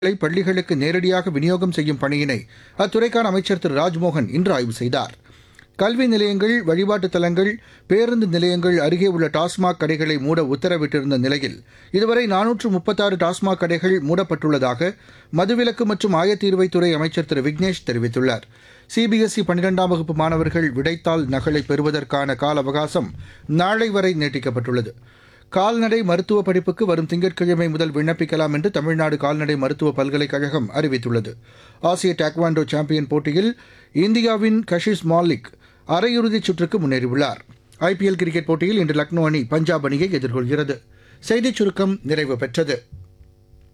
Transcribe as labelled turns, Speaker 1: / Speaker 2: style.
Speaker 1: களை பள்ளிகளுக்கு நேரடியாக விநியோகம் செய்யும் பணியினை அத்துறைக்கான அமைச்சர் திரு ராஜ்மோகன் இன்று ஆய்வு செய்தார் கல்வி நிலையங்கள் வழிபாட்டுத் தலங்கள் பேருந்து நிலையங்கள் அருகே உள்ள டாஸ்மாக் கடைகளை மூட உத்தரவிட்டிருந்த நிலையில் இதுவரை நானூற்று முப்பத்தாறு டாஸ்மாக் கடைகள் மூடப்பட்டுள்ளதாக மதுவிலக்கு மற்றும் ஆயத்தீர்வைத்துறை அமைச்சர் திரு விக்னேஷ் தெரிவித்துள்ளார் சிபிஎஸ்இ பன்னிரெண்டாம் வகுப்பு மாணவர்கள் விடைத்தாள் நகலை பெறுவதற்கான கால அவகாசம் நாளை வரை நீட்டிக்கப்பட்டுள்ளது கால்நடை மருத்துவ படிப்புக்கு வரும் திங்கட்கிழமை முதல் விண்ணப்பிக்கலாம் என்று தமிழ்நாடு கால்நடை மருத்துவ பல்கலைக்கழகம் அறிவித்துள்ளது ஆசிய டாக்வாண்டோ சாம்பியன் போட்டியில் இந்தியாவின் கஷிஷ் மாலிக் அரையிறுதிச் சுற்றுக்கு முன்னேறியுள்ளார் ஐபிஎல் கிரிக்கெட் போட்டியில் இன்று லக்னோ அணி பஞ்சாப் அணியை எதிர்கொள்கிறது செய்திச் சுருக்கம் நிறைவு பெற்றது